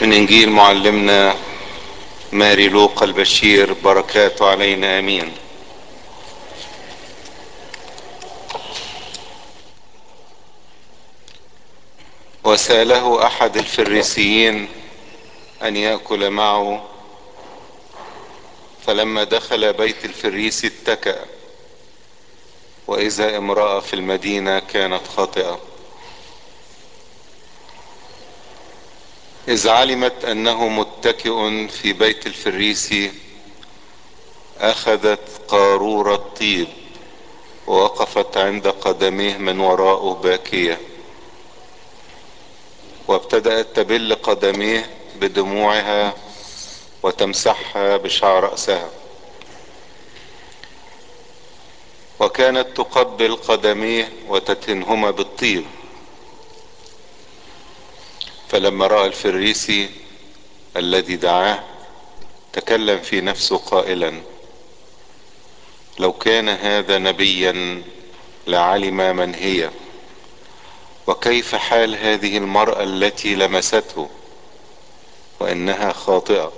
من انجيل معلمنا ماري لوقا البشير بركاته علينا امين وساله احد الفريسيين ان ياكل معه فلما دخل بيت الفريسي اتكأ واذا امرأة في المدينة كانت خاطئة اذ علمت انه متكئ في بيت الفريسي اخذت قارورة طيب ووقفت عند قدميه من وراءه باكية وابتدأت تبل قدميه بدموعها وتمسحها بشعر رأسها وكانت تقبل قدميه وتتنهما بالطيب فلما رأى الفريسي الذي دعاه تكلم في نفسه قائلا لو كان هذا نبيا لعلم من هي وكيف حال هذه المرأة التي لمسته وانها خاطئة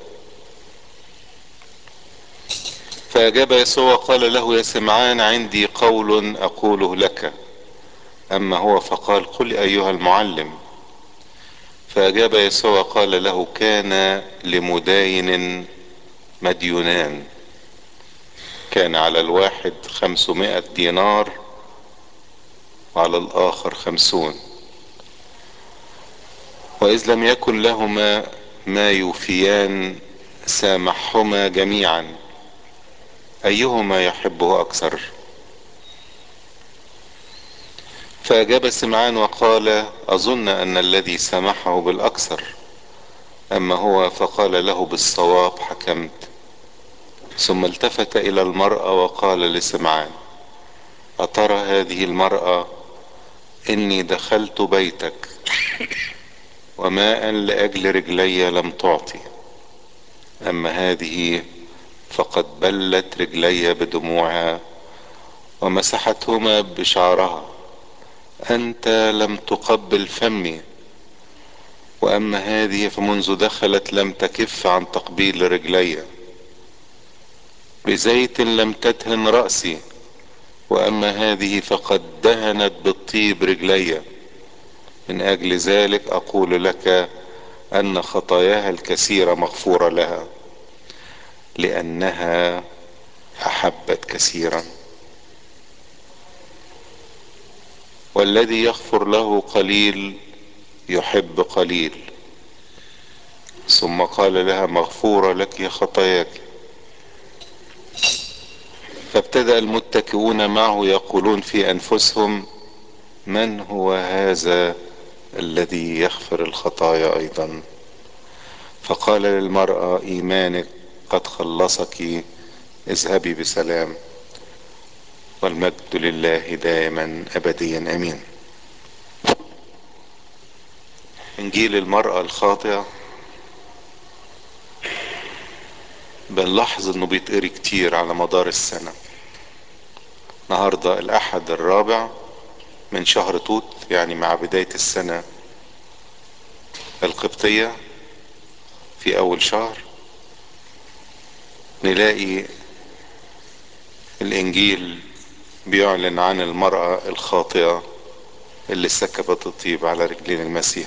فاجاب يسوع قال له يا سمعان عندي قول اقوله لك اما هو فقال قل ايها المعلم فاجاب يسوع قال له كان لمداين مديونان كان على الواحد خمسمائة دينار وعلى الاخر خمسون واذ لم يكن لهما ما يوفيان سامحهما جميعا ايهما يحبه اكثر فاجاب سمعان وقال اظن ان الذي سامحه بالاكثر اما هو فقال له بالصواب حكمت ثم التفت الى المرأة وقال لسمعان اترى هذه المرأة اني دخلت بيتك وماء لاجل رجلي لم تعطي اما هذه فقد بلت رجلي بدموعها ومسحتهما بشعرها انت لم تقبل فمي واما هذه فمنذ دخلت لم تكف عن تقبيل رجلي بزيت لم تدهن رأسي واما هذه فقد دهنت بالطيب رجلي من اجل ذلك اقول لك ان خطاياها الكثيرة مغفورة لها لانها احبت كثيرا والذي يغفر له قليل يحب قليل ثم قال لها مغفورة لك خطاياك فابتدأ المتكئون معه يقولون في انفسهم من هو هذا الذي يغفر الخطايا ايضا فقال للمرأة ايمانك قد خلصك اذهبي بسلام والمجد لله دائما ابديا امين انجيل المرأة الخاطئة بنلاحظ انه بيتقري كتير على مدار السنة النهاردة الاحد الرابع من شهر توت يعني مع بداية السنة القبطية في اول شهر نلاقي الانجيل بيعلن عن المرأة الخاطئة اللي سكبت الطيب على رجلين المسيح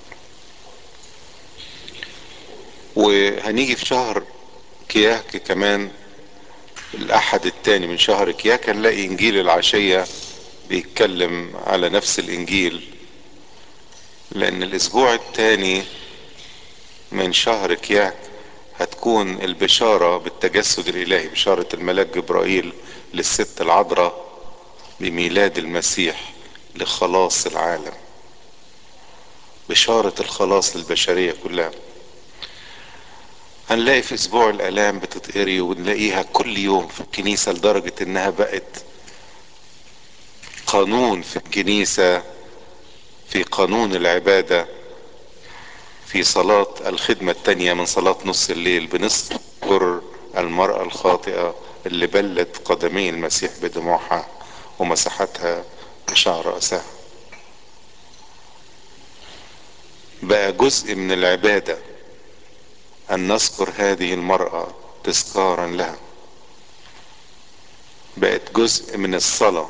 وهنيجي في شهر كياك كمان الاحد التاني من شهر كياك هنلاقي انجيل العشية بيتكلم على نفس الانجيل لان الاسبوع التاني من شهر كياك هتكون البشارة بالتجسد الالهي بشارة الملاك جبرائيل للست العذراء بميلاد المسيح لخلاص العالم بشارة الخلاص للبشرية كلها هنلاقي في اسبوع الالام بتتقري ونلاقيها كل يوم في الكنيسة لدرجة انها بقت قانون في الكنيسة في قانون العبادة في صلاة الخدمة التانية من صلاة نص الليل بنذكر المرأة الخاطئة اللي بلت قدمي المسيح بدموعها ومسحتها بشعر رأسها بقى جزء من العبادة ان نذكر هذه المرأة تذكارا لها بقت جزء من الصلاة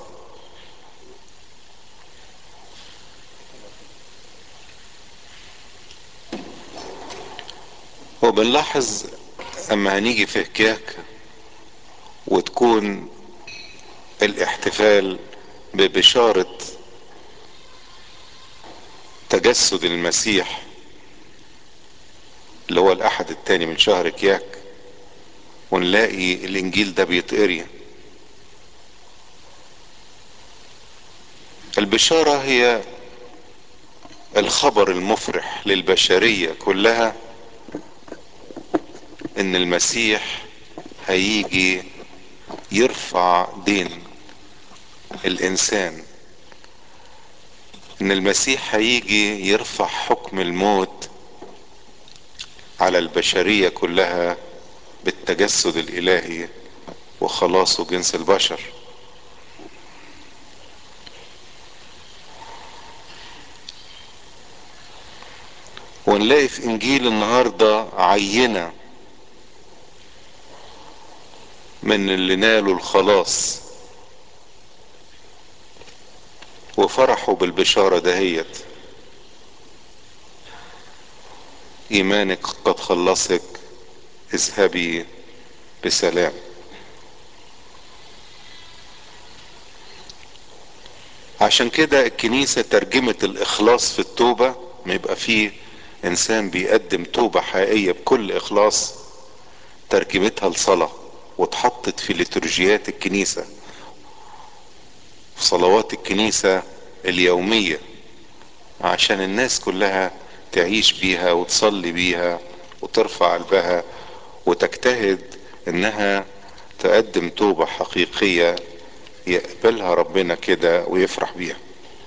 وبنلاحظ اما هنيجي في هكاك وتكون الاحتفال ببشارة تجسد المسيح اللي هو الاحد التاني من شهر كياك ونلاقي الانجيل ده بيتقري البشارة هي الخبر المفرح للبشرية كلها ان المسيح هيجي يرفع دين الانسان ان المسيح هيجي يرفع حكم الموت على البشرية كلها بالتجسد الالهي وخلاصه جنس البشر ونلاقي في انجيل النهاردة عينة من اللي نالوا الخلاص وفرحوا بالبشارة دهيت ايمانك قد خلصك اذهبي بسلام عشان كده الكنيسة ترجمت الاخلاص في التوبة ما يبقى فيه انسان بيقدم توبة حقيقية بكل اخلاص ترجمتها لصلاة واتحطت في لترجيات الكنيسة في صلوات الكنيسة اليومية عشان الناس كلها تعيش بيها وتصلي بيها وترفع قلبها وتجتهد انها تقدم توبة حقيقية يقبلها ربنا كده ويفرح بيها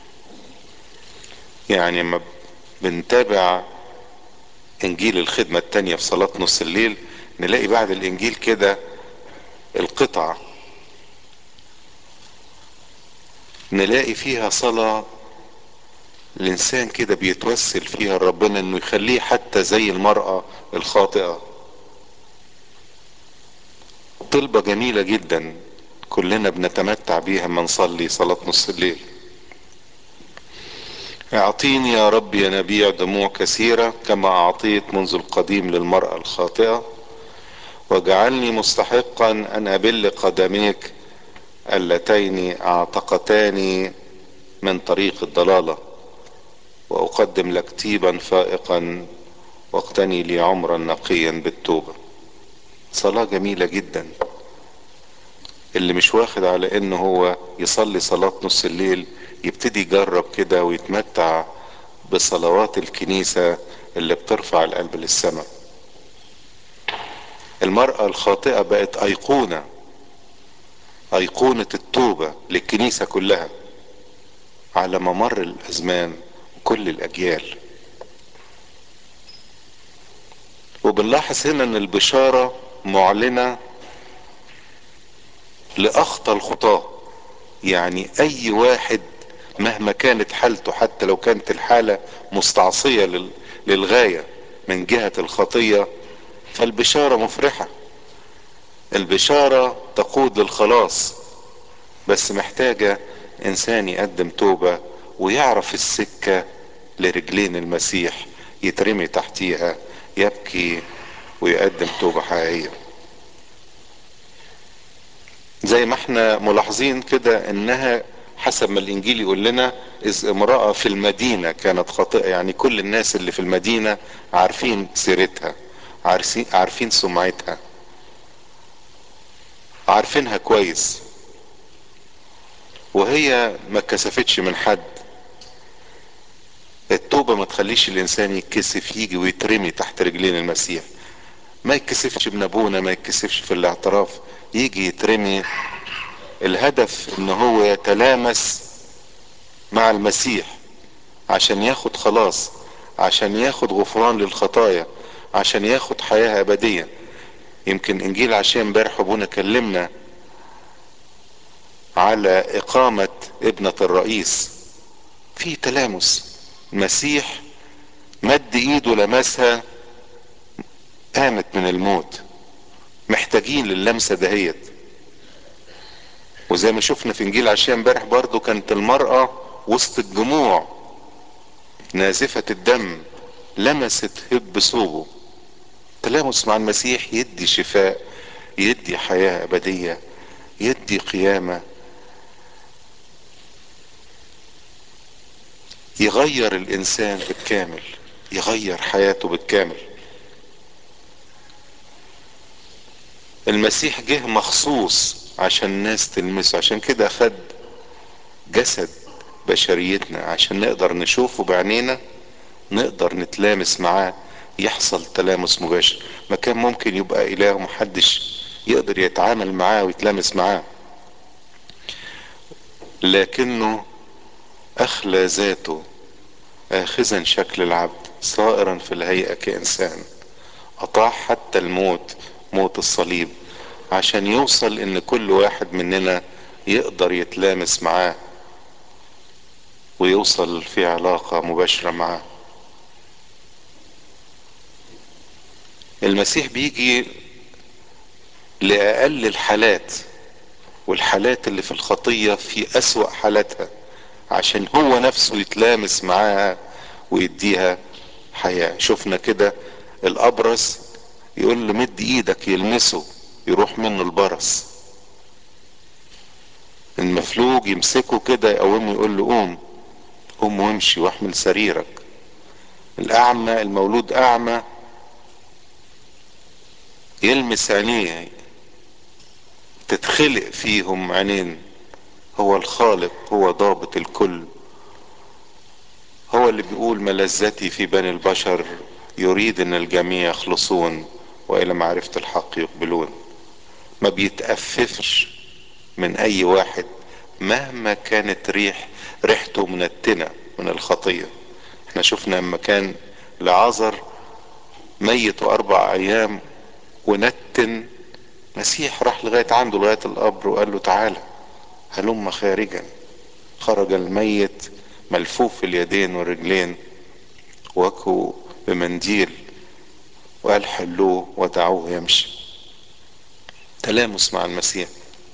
يعني ما بنتابع انجيل الخدمة التانية في صلاة نص الليل نلاقي بعد الانجيل كده القطعة نلاقي فيها صلاة الانسان كده بيتوسل فيها ربنا انه يخليه حتى زي المرأة الخاطئة طلبة جميلة جدا كلنا بنتمتع بيها ما نصلي صلاة نص الليل اعطيني يا رب ينابيع دموع كثيرة كما اعطيت منذ القديم للمرأة الخاطئة واجعلني مستحقا ان ابل قدميك اللتين اعتقتاني من طريق الضلالة واقدم لك طيبا فائقا واقتني لي عمرا نقيا بالتوبة صلاة جميلة جدا اللي مش واخد على انه هو يصلي صلاة نص الليل يبتدي يجرب كده ويتمتع بصلوات الكنيسة اللي بترفع القلب للسماء المرأة الخاطئة بقت ايقونة ايقونة التوبة للكنيسة كلها على ممر الازمان وكل الاجيال وبنلاحظ هنا ان البشارة معلنة لاخطى الخطاة يعني اي واحد مهما كانت حالته حتى لو كانت الحالة مستعصية للغاية من جهة الخطية فالبشارة مفرحة البشارة تقود للخلاص بس محتاجة انسان يقدم توبة ويعرف السكة لرجلين المسيح يترمي تحتيها يبكي ويقدم توبة حقيقية زي ما احنا ملاحظين كده انها حسب ما الانجيل يقول لنا اذ امرأة في المدينة كانت خاطئة يعني كل الناس اللي في المدينة عارفين سيرتها عارفين عارفين سمعتها عارفينها كويس وهي ما كسفتش من حد التوبة ما تخليش الانسان يتكسف يجي ويترمي تحت رجلين المسيح ما يتكسفش من ابونا ما يتكسفش في الاعتراف يجي يترمي الهدف ان هو يتلامس مع المسيح عشان ياخد خلاص عشان ياخد غفران للخطايا عشان ياخد حياة ابدية يمكن انجيل عشان امبارح ابونا كلمنا على اقامة ابنة الرئيس في تلامس المسيح مد ايده لمسها قامت من الموت محتاجين للمسة دهيت وزي ما شفنا في انجيل عشان امبارح برضو كانت المرأة وسط الجموع نازفة الدم لمست هب ثوبه تلامس مع المسيح يدي شفاء يدي حياة أبدية يدي قيامة يغير الإنسان بالكامل يغير حياته بالكامل المسيح جه مخصوص عشان الناس تلمسه عشان كده خد جسد بشريتنا عشان نقدر نشوفه بعينينا نقدر نتلامس معاه يحصل تلامس مباشر ما كان ممكن يبقى اله محدش يقدر يتعامل معاه ويتلامس معاه لكنه اخلى ذاته اخذا شكل العبد صائرا في الهيئة كانسان اطاع حتى الموت موت الصليب عشان يوصل ان كل واحد مننا يقدر يتلامس معاه ويوصل في علاقة مباشرة معاه المسيح بيجي لأقل الحالات والحالات اللي في الخطية في أسوأ حالاتها عشان هو نفسه يتلامس معاها ويديها حياة شفنا كده الأبرص يقول له مد ايدك يلمسه يروح منه البرص المفلوج يمسكه كده يقومه يقول له قوم قوم وامشي واحمل سريرك الأعمى المولود أعمى يلمس عينيه تتخلق فيهم عينين هو الخالق هو ضابط الكل هو اللي بيقول ملذتي في بني البشر يريد ان الجميع يخلصون والى معرفة الحق يقبلون ما بيتأففش من اي واحد مهما كانت ريح ريحته منتنة من الخطية احنا شفنا لما كان لعازر ميت اربع ايام ونتن مسيح راح لغاية عنده لغاية القبر وقال له تعالى هلم خارجا خرج الميت ملفوف اليدين والرجلين وكوا بمنديل وقال حلوه ودعوه يمشي تلامس مع المسيح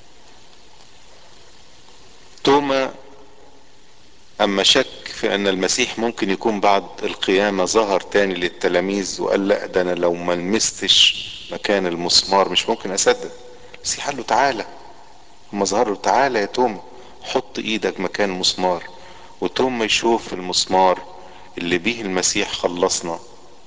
توما اما شك في ان المسيح ممكن يكون بعد القيامة ظهر تاني للتلاميذ وقال لا ده انا لو ما لمستش مكان المسمار مش ممكن اصدق المسيح قال له تعالى اما ظهر له تعالى يا توما حط ايدك مكان المسمار وتوما يشوف المسمار اللي بيه المسيح خلصنا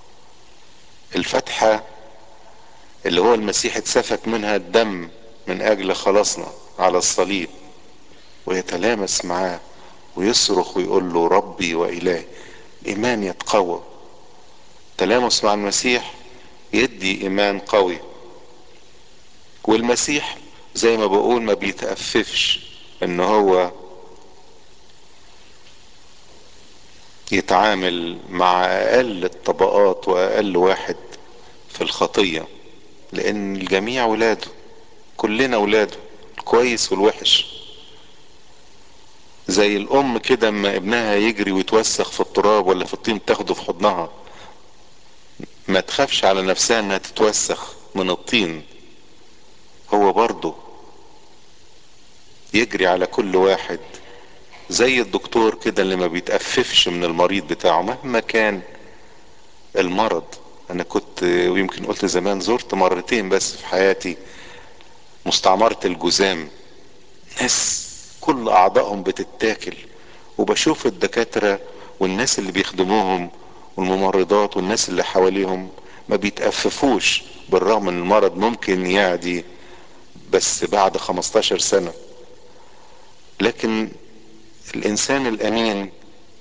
الفتحة اللي هو المسيح اتسفك منها الدم من اجل خلاصنا على الصليب ويتلامس معاه ويصرخ ويقول له ربي وإلهي إيمان يتقوى تلامس مع المسيح يدي إيمان قوي والمسيح زي ما بقول ما بيتأففش إن هو يتعامل مع أقل الطبقات وأقل واحد في الخطية لأن الجميع ولاده كلنا ولاده الكويس والوحش زي الام كده اما ابنها يجري ويتوسخ في التراب ولا في الطين تاخده في حضنها ما تخافش على نفسها انها تتوسخ من الطين هو برضه يجري على كل واحد زي الدكتور كده اللي ما بيتأففش من المريض بتاعه مهما كان المرض انا كنت ويمكن قلت زمان زرت مرتين بس في حياتي مستعمرة الجزام ناس كل اعضائهم بتتاكل وبشوف الدكاترة والناس اللي بيخدموهم والممرضات والناس اللي حواليهم ما بيتأففوش بالرغم ان المرض ممكن يعدي بس بعد 15 سنة لكن الانسان الامين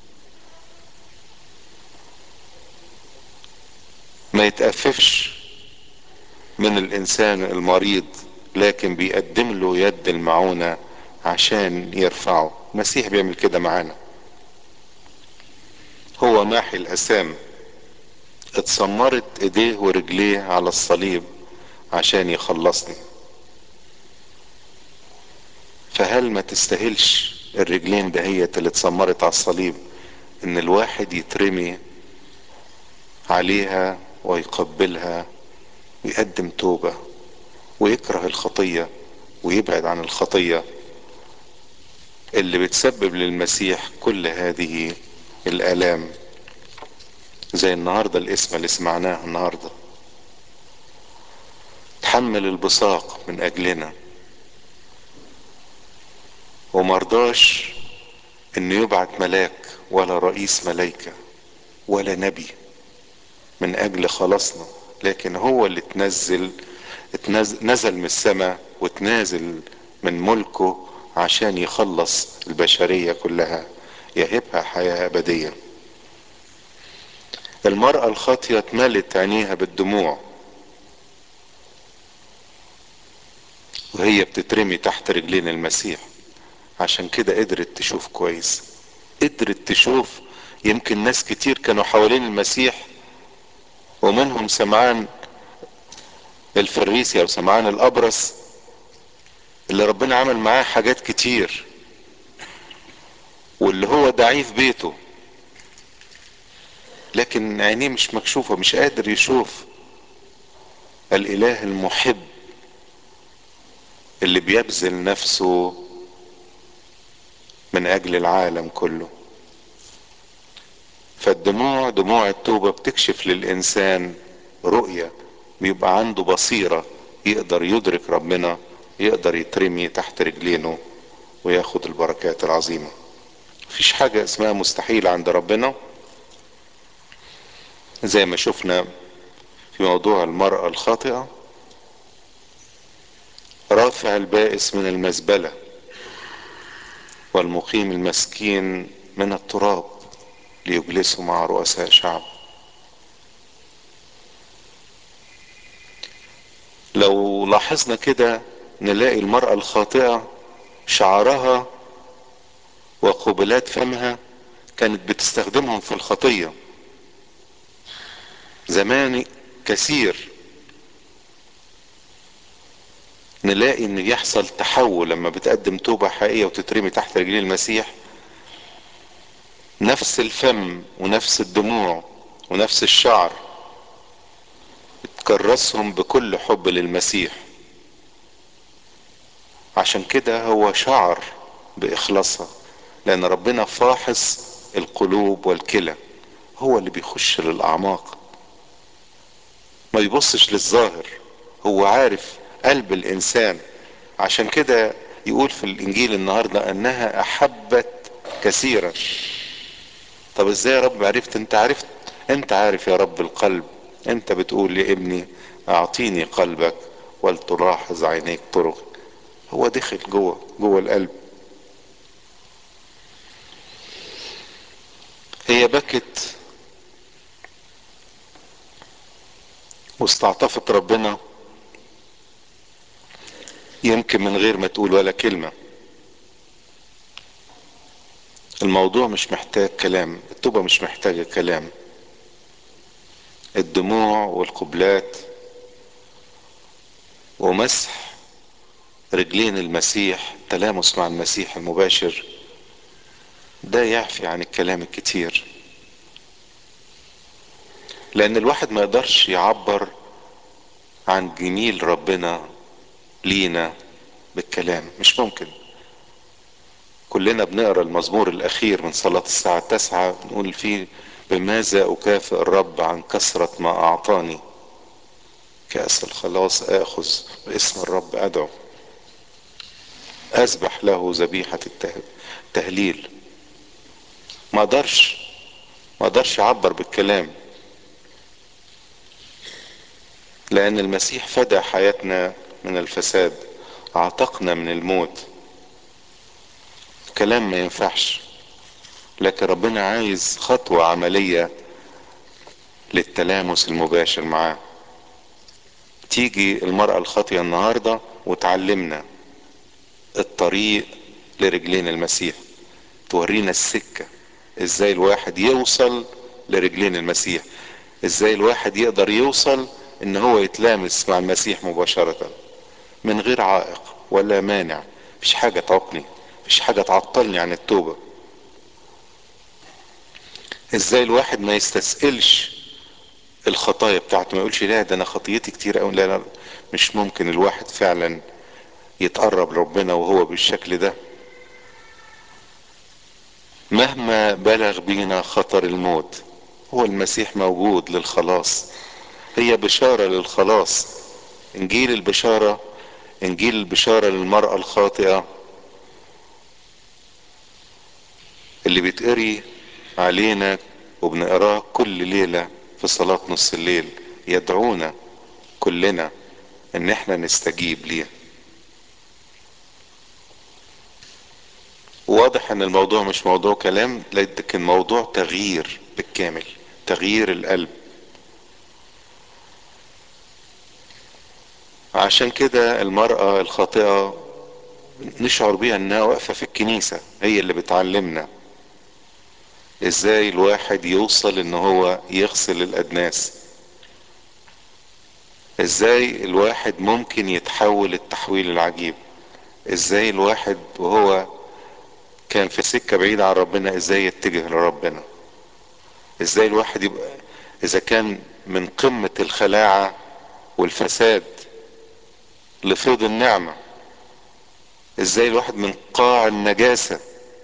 ما يتأففش من الانسان المريض لكن بيقدم له يد المعونة عشان يرفعه المسيح بيعمل كده معانا هو ماحي الاسام اتسمرت ايديه ورجليه على الصليب عشان يخلصني فهل ما تستاهلش الرجلين دهيت اللي اتسمرت على الصليب ان الواحد يترمي عليها ويقبلها ويقدم توبة ويكره الخطية ويبعد عن الخطية اللي بتسبب للمسيح كل هذه الآلام زي النهاردة الاسم اللي سمعناه النهاردة تحمل البصاق من أجلنا ومرضاش انه يبعت ملاك ولا رئيس ملايكة ولا نبي من اجل خلاصنا لكن هو اللي تنزل اتنزل نزل من السماء وتنازل من ملكه عشان يخلص البشرية كلها يهبها حياة ابدية المرأة الخاطية اتملت عينيها بالدموع وهي بتترمي تحت رجلين المسيح عشان كده قدرت تشوف كويس قدرت تشوف يمكن ناس كتير كانوا حوالين المسيح ومنهم سمعان الفريسي او سمعان الابرص اللي ربنا عمل معاه حاجات كتير واللي هو داعيه في بيته لكن عينيه مش مكشوفة مش قادر يشوف الاله المحب اللي بيبذل نفسه من اجل العالم كله فالدموع دموع التوبة بتكشف للانسان رؤية بيبقى عنده بصيرة يقدر يدرك ربنا يقدر يترمي تحت رجلينه وياخد البركات العظيمة مفيش حاجة اسمها مستحيل عند ربنا زي ما شفنا في موضوع المرأة الخاطئة رافع البائس من المزبلة والمقيم المسكين من التراب ليجلسوا مع رؤساء شعب لو لاحظنا كده نلاقي المرأة الخاطئة شعرها وقبلات فمها كانت بتستخدمهم في الخطية زمان كثير نلاقي ان يحصل تحول لما بتقدم توبة حقيقية وتترمي تحت رجلين المسيح نفس الفم ونفس الدموع ونفس الشعر تكرسهم بكل حب للمسيح عشان كده هو شعر بإخلاصها لأن ربنا فاحص القلوب والكلى هو اللي بيخش للأعماق ما يبصش للظاهر هو عارف قلب الإنسان عشان كده يقول في الإنجيل النهاردة أنها أحبت كثيرا طب ازاي يا رب عرفت انت عرفت انت عارف يا رب القلب انت بتقول يا ابني اعطيني قلبك ولتلاحظ عينيك طرق هو دخل جوه جوه القلب هي بكت واستعطفت ربنا يمكن من غير ما تقول ولا كلمة الموضوع مش محتاج كلام التوبة مش محتاجة كلام الدموع والقبلات ومسح رجلين المسيح تلامس مع المسيح المباشر ده يعفي عن الكلام الكتير لان الواحد ما يقدرش يعبر عن جميل ربنا لينا بالكلام مش ممكن كلنا بنقرا المزمور الاخير من صلاة الساعة التاسعة نقول فيه بماذا اكافئ الرب عن كثرة ما اعطاني كأس الخلاص اخذ باسم الرب ادعو اسبح له ذبيحة التهليل ما اقدرش ما اقدرش اعبر بالكلام لان المسيح فدى حياتنا من الفساد اعتقنا من الموت كلام ما ينفعش لكن ربنا عايز خطوة عملية للتلامس المباشر معاه تيجي المرأة الخاطية النهاردة وتعلمنا الطريق لرجلين المسيح تورينا السكة ازاي الواحد يوصل لرجلين المسيح ازاي الواحد يقدر يوصل ان هو يتلامس مع المسيح مباشرة من غير عائق ولا مانع مفيش حاجة تعوقني مفيش حاجة تعطلني عن التوبة ازاي الواحد ما يستسئلش الخطايا بتاعته ما يقولش لا ده انا خطيتي كتير قوي لا لا مش ممكن الواحد فعلا يتقرب لربنا وهو بالشكل ده مهما بلغ بينا خطر الموت هو المسيح موجود للخلاص هي بشارة للخلاص انجيل البشارة انجيل البشارة للمرأة الخاطئة اللي بيتقري علينا وبنقراه كل ليلة في صلاة نص الليل يدعونا كلنا ان احنا نستجيب ليه واضح ان الموضوع مش موضوع كلام لكن موضوع تغيير بالكامل تغيير القلب عشان كده المرأة الخاطئة نشعر بيها انها واقفة في الكنيسة هي اللي بتعلمنا ازاي الواحد يوصل ان هو يغسل الادناس ازاي الواحد ممكن يتحول التحويل العجيب ازاي الواحد وهو كان في سكة بعيدة عن ربنا ازاي يتجه لربنا ازاي الواحد يبقى اذا كان من قمة الخلاعة والفساد لفيض النعمة ازاي الواحد من قاع النجاسة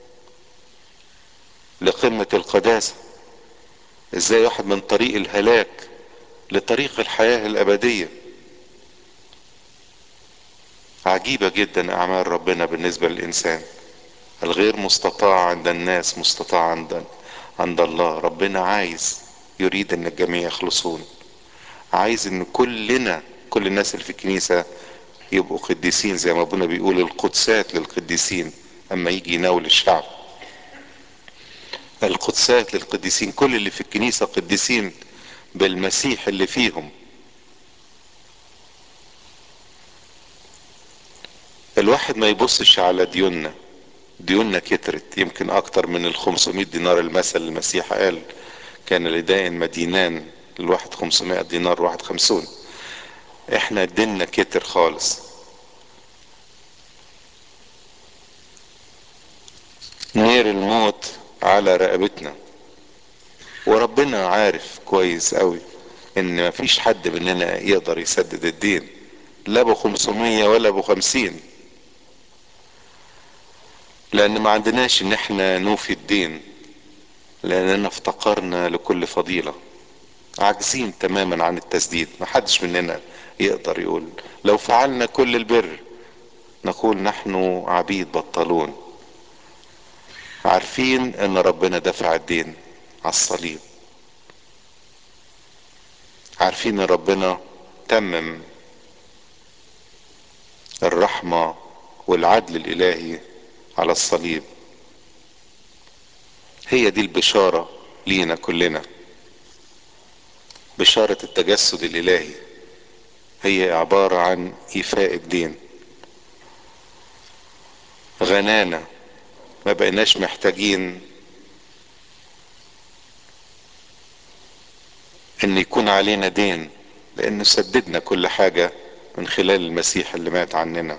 لقمة القداسة ازاي واحد من طريق الهلاك لطريق الحياة الابدية عجيبة جدا اعمال ربنا بالنسبة للانسان الغير مستطاع عند الناس مستطاع عند عند الله ربنا عايز يريد ان الجميع يخلصون عايز ان كلنا كل الناس اللي في الكنيسة يبقوا قديسين زي ما ابونا بيقول القدسات للقديسين اما يجي يناول الشعب القدسات للقديسين كل اللي في الكنيسة قديسين بالمسيح اللي فيهم الواحد ما يبصش على ديوننا ديوننا كترت يمكن اكتر من ال 500 دينار المثل المسيح قال كان لدائن مدينان الواحد 500 دينار واحد خمسون احنا ديننا كتر خالص نير الموت على رقبتنا وربنا عارف كويس قوي ان مفيش حد مننا يقدر يسدد الدين لا ابو 500 ولا ابو 50 لان ما عندناش ان احنا نوفي الدين لاننا افتقرنا لكل فضيلة عاجزين تماما عن التسديد ما حدش مننا يقدر يقول لو فعلنا كل البر نقول نحن عبيد بطلون عارفين ان ربنا دفع الدين على الصليب عارفين ان ربنا تمم الرحمة والعدل الالهي على الصليب هي دي البشارة لينا كلنا بشارة التجسد الالهي هي عبارة عن ايفاء الدين غنانا ما بقيناش محتاجين ان يكون علينا دين لانه سددنا كل حاجة من خلال المسيح اللي مات عننا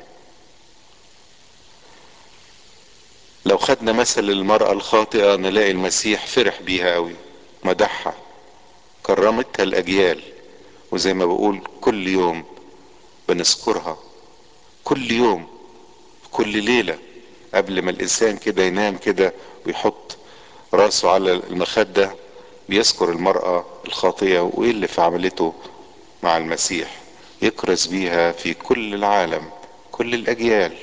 لو خدنا مثل المرأة الخاطئة نلاقي المسيح فرح بيها قوي مدحها كرمتها الاجيال وزي ما بقول كل يوم بنذكرها كل يوم كل ليلة قبل ما الانسان كده ينام كده ويحط راسه على المخدة بيذكر المرأة الخاطئة وايه اللي في عملته مع المسيح يكرز بيها في كل العالم كل الاجيال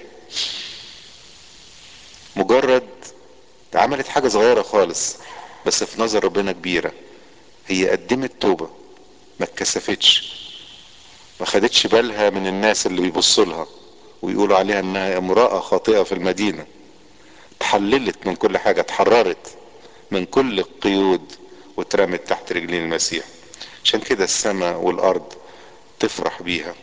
مجرد عملت حاجة صغيرة خالص بس في نظر ربنا كبيرة هي قدمت توبة ما اتكسفتش ما خدتش بالها من الناس اللي بيبصوا لها ويقولوا عليها انها امرأة خاطئة في المدينة تحللت من كل حاجة اتحررت من كل القيود واترمت تحت رجلين المسيح عشان كده السماء والارض تفرح بيها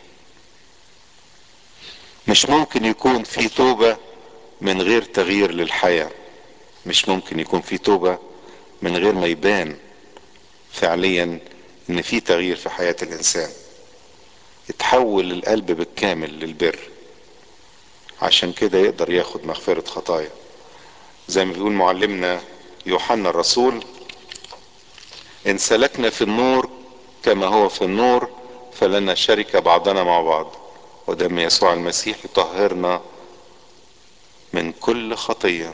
مش ممكن يكون في توبة من غير تغيير للحياة مش ممكن يكون في توبة من غير ما يبان فعليا ان في تغيير في حياة الانسان يتحول القلب بالكامل للبر عشان كده يقدر ياخد مغفرة خطايا زي ما بيقول معلمنا يوحنا الرسول ان سلكنا في النور كما هو في النور فلنا شركة بعضنا مع بعض ودم يسوع المسيح يطهرنا من كل خطية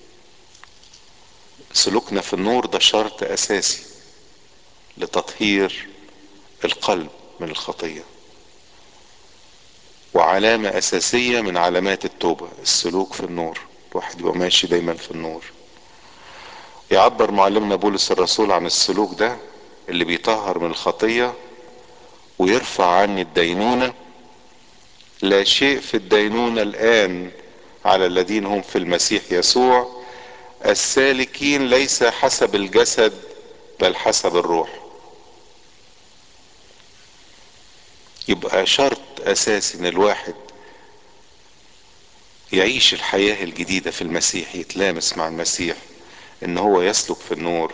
سلوكنا في النور ده شرط اساسي لتطهير القلب من الخطية وعلامة اساسية من علامات التوبة السلوك في النور الواحد يبقى ماشي دايما في النور يعبر معلمنا بولس الرسول عن السلوك ده اللي بيطهر من الخطية ويرفع عني الدينونة لا شيء في الدينونة الآن على الذين هم في المسيح يسوع السالكين ليس حسب الجسد بل حسب الروح يبقى شرط اساسي ان الواحد يعيش الحياة الجديدة في المسيح يتلامس مع المسيح ان هو يسلك في النور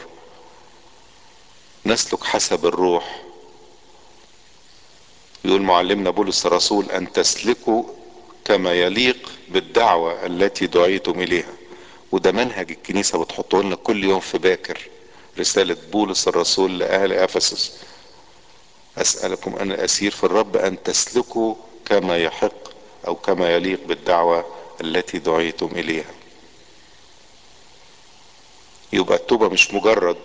نسلك حسب الروح يقول معلمنا بولس الرسول ان تسلكوا كما يليق بالدعوة التي دعيتم اليها وده منهج الكنيسة بتحطه لنا كل يوم في باكر رسالة بولس الرسول لأهل أفسس أسألكم أنا أسير في الرب أن تسلكوا كما يحق أو كما يليق بالدعوة التي دعيتم إليها يبقى التوبة مش مجرد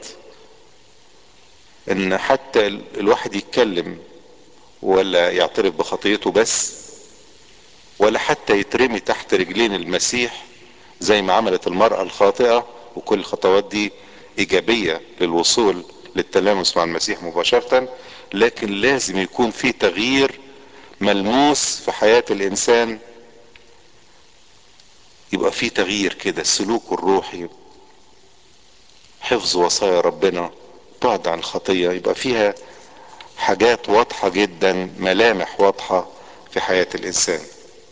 ان حتى الواحد يتكلم ولا يعترف بخطيته بس ولا حتى يترمي تحت رجلين المسيح زي ما عملت المرأة الخاطئة وكل الخطوات دي ايجابية للوصول للتلامس مع المسيح مباشرة لكن لازم يكون في تغيير ملموس في حياة الانسان يبقى في تغيير كده السلوك الروحي حفظ وصايا ربنا بعد عن الخطية يبقى فيها حاجات واضحة جدا ملامح واضحة في حياة الانسان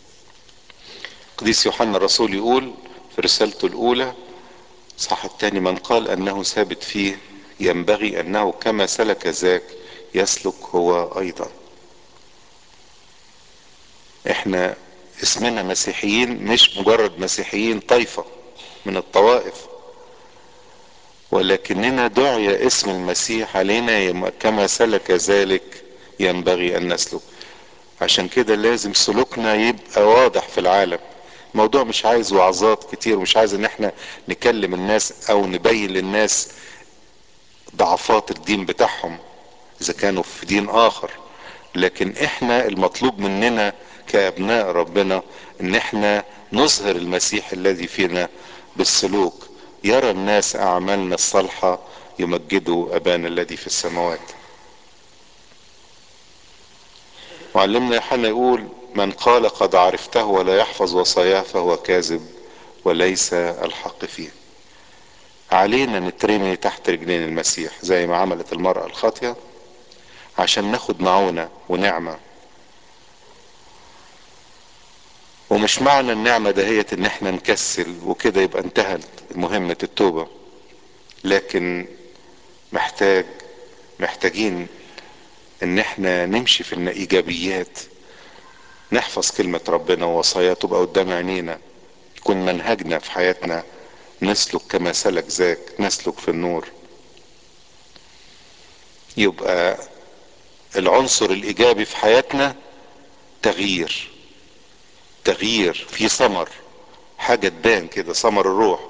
قديس يوحنا الرسول يقول في رسالته الاولى صح الثاني من قال انه ثابت فيه ينبغي انه كما سلك ذاك يسلك هو ايضا احنا اسمنا مسيحيين مش مجرد مسيحيين طائفة من الطوائف ولكننا دعي اسم المسيح علينا كما سلك ذلك ينبغي ان نسلك عشان كده لازم سلوكنا يبقى واضح في العالم الموضوع مش عايز وعظات كتير ومش عايز ان احنا نكلم الناس او نبين للناس ضعفات الدين بتاعهم اذا كانوا في دين اخر لكن احنا المطلوب مننا كابناء ربنا ان احنا نظهر المسيح الذي فينا بالسلوك يرى الناس اعمالنا الصالحة يمجدوا ابانا الذي في السماوات معلمنا يوحنا يقول من قال قد عرفته ولا يحفظ وصاياه فهو كاذب وليس الحق فيه علينا نترمي تحت رجلين المسيح زي ما عملت المرأة الخاطية عشان ناخد معونة ونعمة ومش معنى النعمة دهيت ان احنا نكسل وكده يبقى انتهت مهمة التوبة لكن محتاج محتاجين ان احنا نمشي في الايجابيات نحفظ كلمة ربنا ووصاياه تبقى قدام عينينا يكون منهجنا في حياتنا نسلك كما سلك ذاك نسلك في النور يبقى العنصر الايجابي في حياتنا تغيير تغيير في ثمر حاجة تبان كده ثمر الروح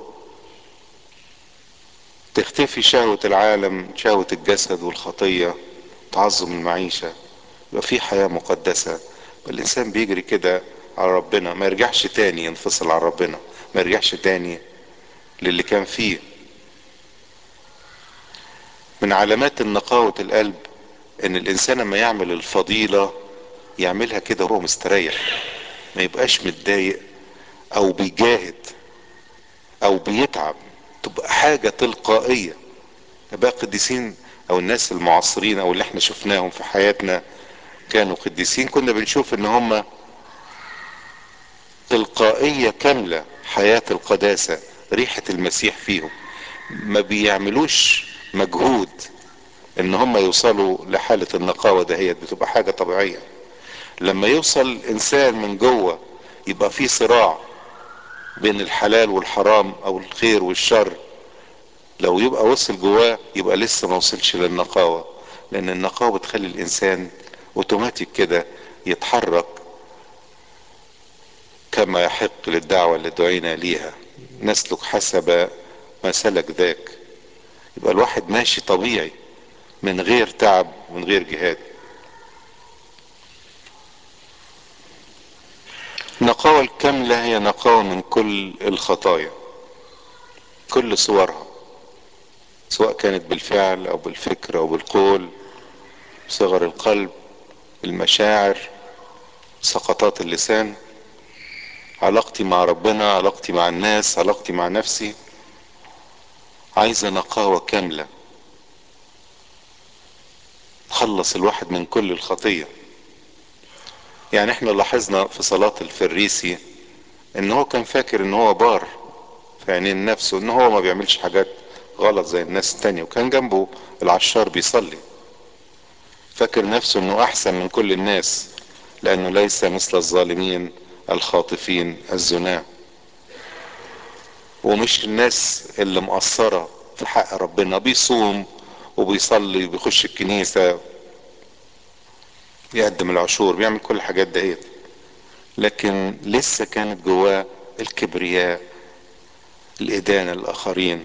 تختفي شهوة العالم شهوة الجسد والخطية تعظم المعيشة يبقى في حياة مقدسة الانسان بيجري كده على ربنا ما يرجعش تاني ينفصل عن ربنا ما يرجعش تاني للي كان فيه من علامات النقاوة القلب ان الانسان لما يعمل الفضيلة يعملها كده وهو مستريح ما يبقاش متضايق او بيجاهد او بيتعب تبقى حاجة تلقائية يبقى قديسين او الناس المعاصرين او اللي احنا شفناهم في حياتنا كانوا قديسين كنا بنشوف ان هم تلقائية كاملة حياة القداسة ريحة المسيح فيهم ما بيعملوش مجهود ان هم يوصلوا لحالة النقاوة دهيت بتبقى حاجة طبيعية لما يوصل الانسان من جوه يبقى في صراع بين الحلال والحرام او الخير والشر لو يبقى وصل جواه يبقى لسه ما وصلش للنقاوة لان النقاوة بتخلي الانسان اوتوماتيك كده يتحرك كما يحق للدعوة اللي دعينا ليها نسلك حسب ما سلك ذاك يبقى الواحد ماشي طبيعي من غير تعب من غير جهاد النقاوة الكاملة هي نقاوة من كل الخطايا كل صورها سواء كانت بالفعل او بالفكر او بالقول صغر القلب المشاعر سقطات اللسان علاقتي مع ربنا علاقتي مع الناس علاقتي مع نفسي عايزة نقاوة كاملة تخلص الواحد من كل الخطية يعني احنا لاحظنا في صلاة الفريسي ان هو كان فاكر ان هو بار في عينين نفسه ان هو ما بيعملش حاجات غلط زي الناس التانية وكان جنبه العشار بيصلي فاكر نفسه انه احسن من كل الناس لانه ليس مثل الظالمين الخاطفين الزناة ومش الناس اللي مقصرة في حق ربنا بيصوم وبيصلي وبيخش الكنيسة يقدم العشور بيعمل كل الحاجات ديت لكن لسه كانت جواه الكبرياء الإدانة الآخرين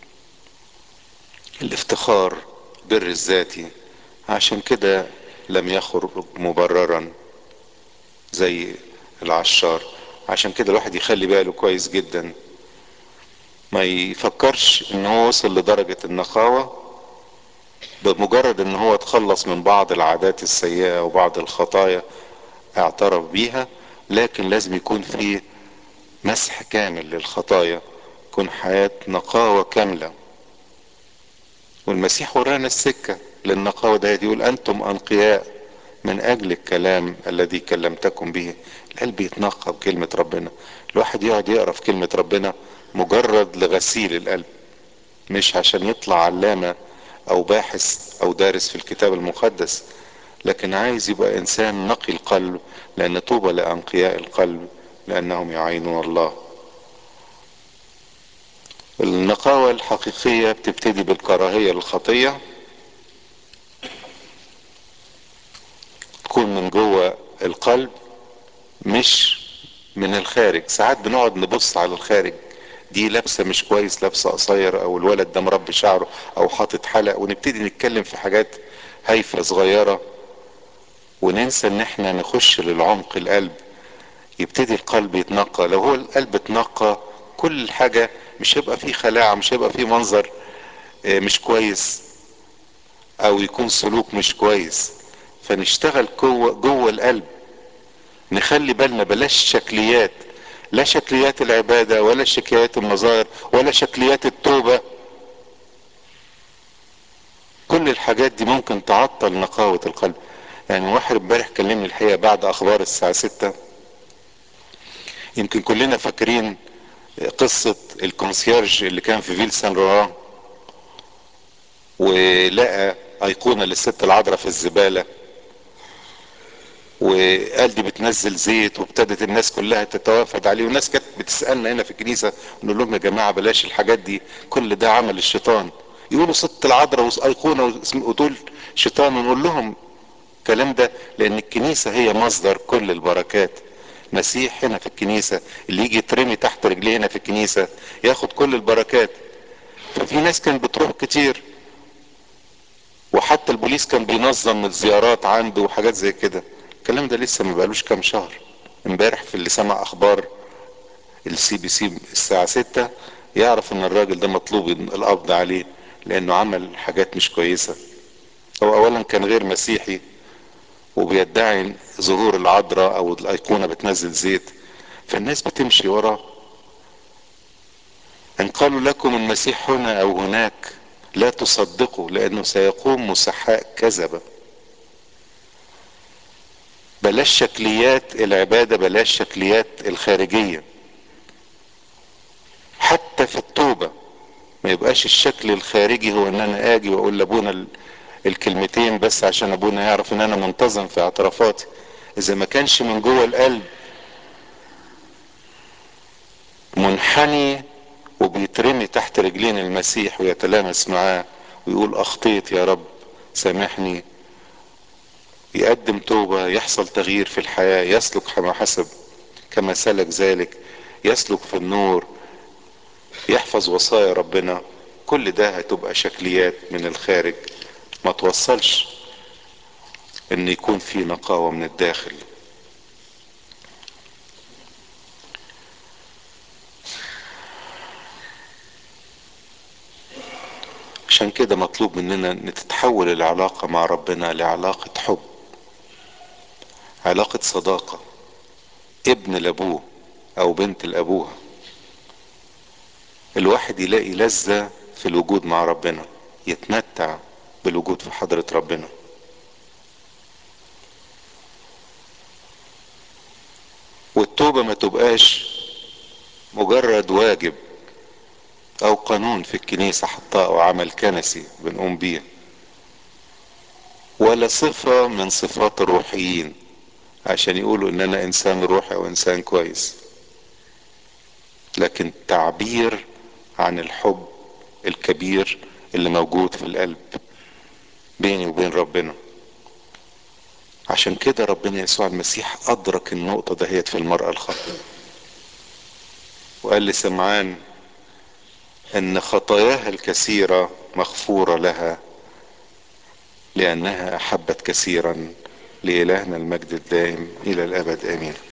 الافتخار بر الذاتي عشان كده لم يخرج مبررا زي العشار عشان كده الواحد يخلي باله كويس جدا ما يفكرش ان هو وصل لدرجة النقاوة بمجرد ان هو تخلص من بعض العادات السيئة وبعض الخطايا اعترف بيها لكن لازم يكون فيه مسح كامل للخطايا تكون حياة نقاوة كاملة والمسيح ورانا السكة للنقاوة ده يقول أنتم أنقياء من أجل الكلام الذي كلمتكم به القلب يتنقى بكلمة ربنا الواحد يقعد يقرأ في كلمة ربنا مجرد لغسيل القلب مش عشان يطلع علامة أو باحث أو دارس في الكتاب المقدس لكن عايز يبقى إنسان نقي القلب لأن طوبى لأنقياء القلب لأنهم يعينون الله النقاوة الحقيقية بتبتدي بالكراهية للخطية تكون من جوه القلب مش من الخارج ساعات بنقعد نبص على الخارج دي لابسه مش كويس لابسه قصير او الولد ده مربي شعره او حاطط حلق ونبتدي نتكلم في حاجات هايفه صغيره وننسى ان احنا نخش للعمق القلب يبتدي القلب يتنقى لو هو القلب اتنقى كل حاجه مش هيبقى فيه خلاعه مش هيبقى فيه منظر مش كويس او يكون سلوك مش كويس فنشتغل جوه جوه القلب نخلي بالنا بلاش شكليات لا شكليات العباده ولا شكليات المظاهر ولا شكليات التوبه كل الحاجات دي ممكن تعطل نقاوه القلب يعني واحد امبارح كلمني الحقيقه بعد اخبار الساعه ستة يمكن كلنا فاكرين قصة الكونسيرج اللي كان في فيل سان لوران ولقى ايقونة للست العذراء في الزبالة وقال دي بتنزل زيت وابتدت الناس كلها تتوافد عليه والناس كانت بتسألنا هنا في الكنيسة نقول لهم يا جماعة بلاش الحاجات دي كل ده عمل الشيطان يقولوا ست العذراء وايقونة وتقول شيطان ونقول لهم الكلام ده لان الكنيسة هي مصدر كل البركات مسيح هنا في الكنيسة اللي يجي يترمي تحت رجليه هنا في الكنيسة ياخد كل البركات ففي ناس كانت بتروح كتير وحتى البوليس كان بينظم الزيارات عنده وحاجات زي كده الكلام ده لسه ما بقالوش كام شهر امبارح في اللي سمع اخبار السي بي سي الساعة ستة يعرف ان الراجل ده مطلوب القبض عليه لانه عمل حاجات مش كويسة هو اولا كان غير مسيحي وبيدعي ظهور العذراء او الايقونه بتنزل زيت فالناس بتمشي وراه ان قالوا لكم المسيح هنا او هناك لا تصدقوا لانه سيقوم مسحاء كذبه بلاش شكليات العباده بلاش شكليات الخارجيه حتى في التوبه ما يبقاش الشكل الخارجي هو ان انا اجي واقول لابونا الكلمتين بس عشان ابونا يعرف ان انا منتظم في اعترافاتي اذا ما كانش من جوه القلب منحني وبيترمي تحت رجلين المسيح ويتلامس معاه ويقول اخطيت يا رب سامحني يقدم توبة يحصل تغيير في الحياة يسلك كما حسب كما سلك ذلك يسلك في النور يحفظ وصايا ربنا كل ده هتبقى شكليات من الخارج ما توصلش ان يكون في نقاوة من الداخل عشان كده مطلوب مننا ان تتحول العلاقة مع ربنا لعلاقة حب علاقة صداقة ابن لابوه او بنت لابوها الواحد يلاقي لذة في الوجود مع ربنا يتمتع بالوجود في حضرة ربنا والتوبة ما تبقاش مجرد واجب او قانون في الكنيسة حطاه او عمل كنسي بنقوم بيه ولا صفة من صفات الروحيين عشان يقولوا ان انا انسان روحي او انسان كويس لكن تعبير عن الحب الكبير اللي موجود في القلب بيني وبين ربنا عشان كده ربنا يسوع المسيح ادرك النقطة دهيت في المرأة الخاطئة وقال لسمعان ان خطاياها الكثيرة مغفورة لها لانها احبت كثيرا لالهنا المجد الدائم الى الابد امين